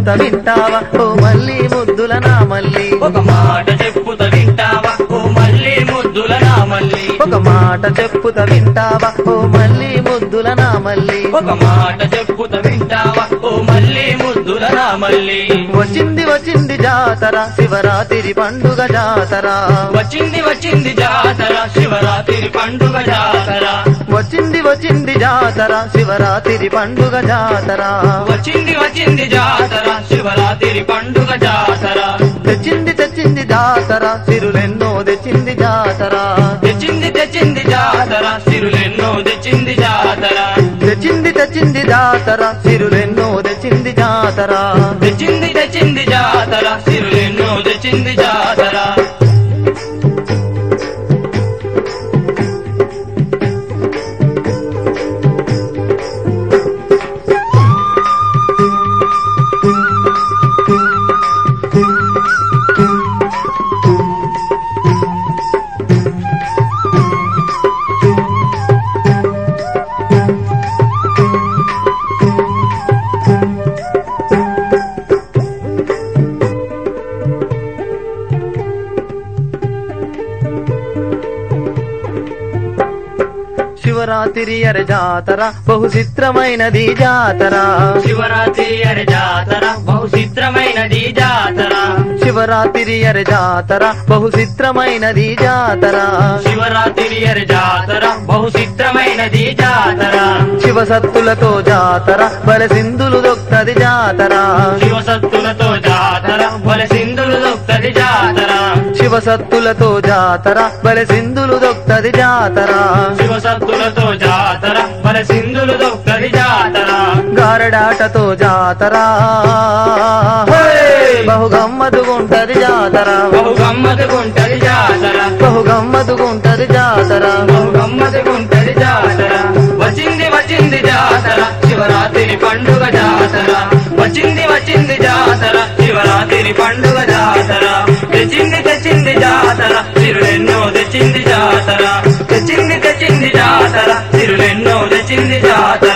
చెప్పుత వింటావా ఓ మళ్ళీ ముద్దుల నా మళ్ళీ ఒక మాట చెప్పుత వింటావా ఓ మళ్ళీ ముద్దుల నా మళ్ళీ ఒక మాట చెప్పుత వింటావా ఓ మళ్ళీ ముద్దుల నా మళ్ళీ ఒక మాట చెప్పుత వింటావా ఓ మళ్ళీ ముద్దుల నా మళ్ళీ వచ్చింది వచ్చింది జాతర శివరాత్రి పండుగ జాతర వచ్చింది వచ్చింది జాతర శివరాత్రి పండుగ జాతర వచ్చింది వచ్చింది జాతర శివరాత్రి పండుగ జాతర వచ్చింది వచ్చింది జాతర శివరాత్రి పండుగ జాతర తెచ్చింది తెచ్చింది జాతర సిరులెన్నో తెచ్చింది జాతర తెచ్చింది తెచ్చింది జాతర సిరులెన్నో తెచ్చింది జాతర తెచ్చింది తెచ్చింది జాతర సిరులెన్నో తెచ్చింది జాతర తెచ్చింది తెచ్చింది జాతర సిరులెన్నో తెచ్చింది జాతర శివరాత్రి అరే జాతర బహు చిత్రమైనది జాతర శివరాత్రి అరే జాతర బహు చిత్రమైనది జాతర శివరాత్రి అరే జాతర బహు చిత్రమైనది జాతర శివరాత్రి అరే జాతర బహు చిత్రమైనది జాతర శివసత్తులతో జాతర బల సింధులు దొక్తది జాతర శివసత్తులతో జాతర బల సింధులు దొక్తది జాతర శివసత్తులతో జాతర బల సింధులు దొక్తది జాతర శివసత్తులతో జాతర బల సింధులు దొక్తది జాతర గారడాటతో జాతర హే! బహు గమ్మదుగుంటది జాతర బహు గమ్మతుకుంటది జాతర బహు గమ్మదుగుంటది జాతర బహు గమ్మతుకుంటది జాతర వచ్చింది వచ్చింది జాతర శివరాత్రి పండుగ జాతర వచ్చింది వచ్చింది జాతర శివరాత్రి పండుగ జాతర తెచ్చింది తెచ్చింది జాతర తిరులెన్నో తెచ్చింది జాతర తెచ్చింది తెచ్చింది జాతర తిరులెన్నో తెచ్చింది జాతర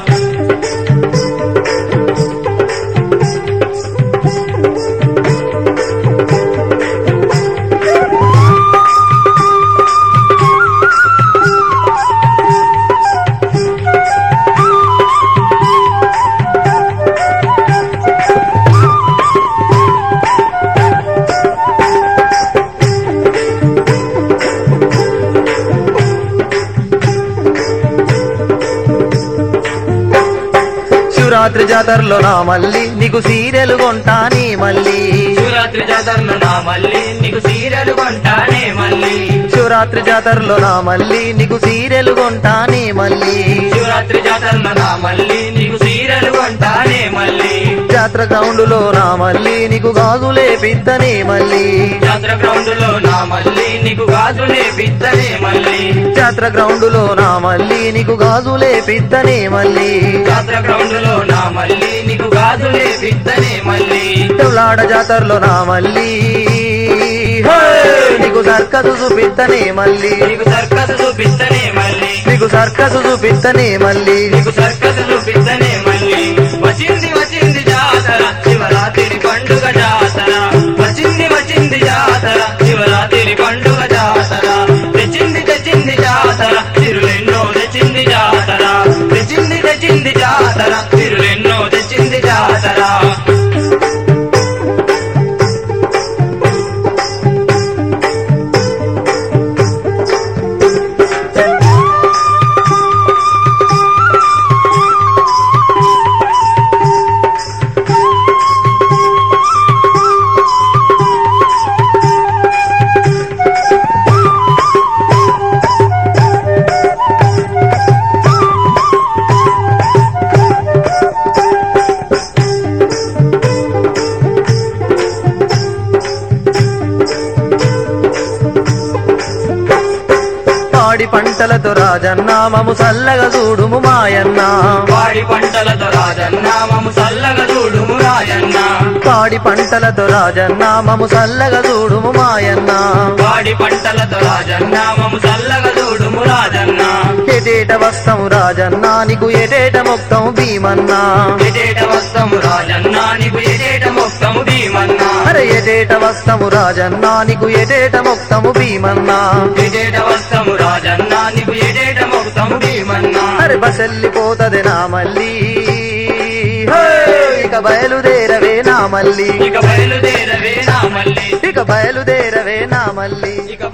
శివరాత్రి జాతరలో నా మళ్ళీ నీకు సీరియల్ కొంటాని మళ్ళీ శివరాత్రి జాతరలో నా మళ్ళీ నీకు సీరియల్ కొంటానే మళ్ళీ శివరాత్రి జాతరలో నా మళ్ళీ నీకు సీరియల్ కొంటాని మళ్ళీ శివరాత్రి జాతరలో నా మళ్ళీ నీకు సీరియల్ కొంటానే మళ్ళీ జాతర గ్రౌండులో నా మళ్ళీ నీకు గాజులే పిత్తని మళ్ళీ జాతర గ్రౌండ్ లో నా మళ్ళీ నీకు గాజులే పిత్తనే మళ్ళీ జాతర గ్రౌండులో నా మళ్ళీ నీకు గాజులే పిత్తని మళ్ళీ జాతర గ్రౌండ్ లో నా మళ్ళీ నీకు గాజులే పిత్తనే మళ్ళీ దేవులాడ జాతరలో నా మళ్ళీ హే! నీకు సర్కసు చూపిత్తనే మళ్ళీ నీకు సర్కస్ చూపిస్తనే మళ్ళీ నీకు సర్కసు చూపిత్తనే మళ్ళీ నీకు సర్కస్ చూపిస్తనే మళ్ళీ వచ్చింది వచ్చింది జాతర శివరాత్రి పండుగ జాతర వచ్చింది వచ్చింది జాతర శివరాత్రి పండుగ జాతర తెచ్చింది తెచ్చింది జాతర తిరులెన్నో తెచ్చింది జాతర తెచ్చింది తెచ్చింది జాతర తిరులెన్నో తెచ్చింది జాతర పాడి పంటలతో రాజన్నామము సల్లగా చూడుము మాయన్న వాడి పంటలతో రాజన్నామము సల్లగా చూడుము రాజన్న పాడి పంటలతో రాజన్నామము సల్లగా చూడుము మాయన్న వాడి పంటలతో రాజన్నామము సల్లగా చూడుము రాజన్న ఏటేట వస్తాం రాజన్న నీకు ఏటేట మొక్తం భీమన్నా ఎటేట వస్తము రాజన్న నీకు ఎటేట మొత్తము భీమన్నా అరే ఏటేట వస్తాము రాజన్న నీకు ఏటేట మొక్తము భీమన్నా ఎటేట వస్తము రాజన్న నీకు ఎటేట మొత్తము భీమన్నా అరే బసెల్లిపోతది నా మళ్ళీ హే! ఇక బయలుదేరవే నా మళ్ళీ ఇక బయలుదేరవే నా మళ్ళీ ఇక బయలుదేరవే నా మళ్ళీ ఇక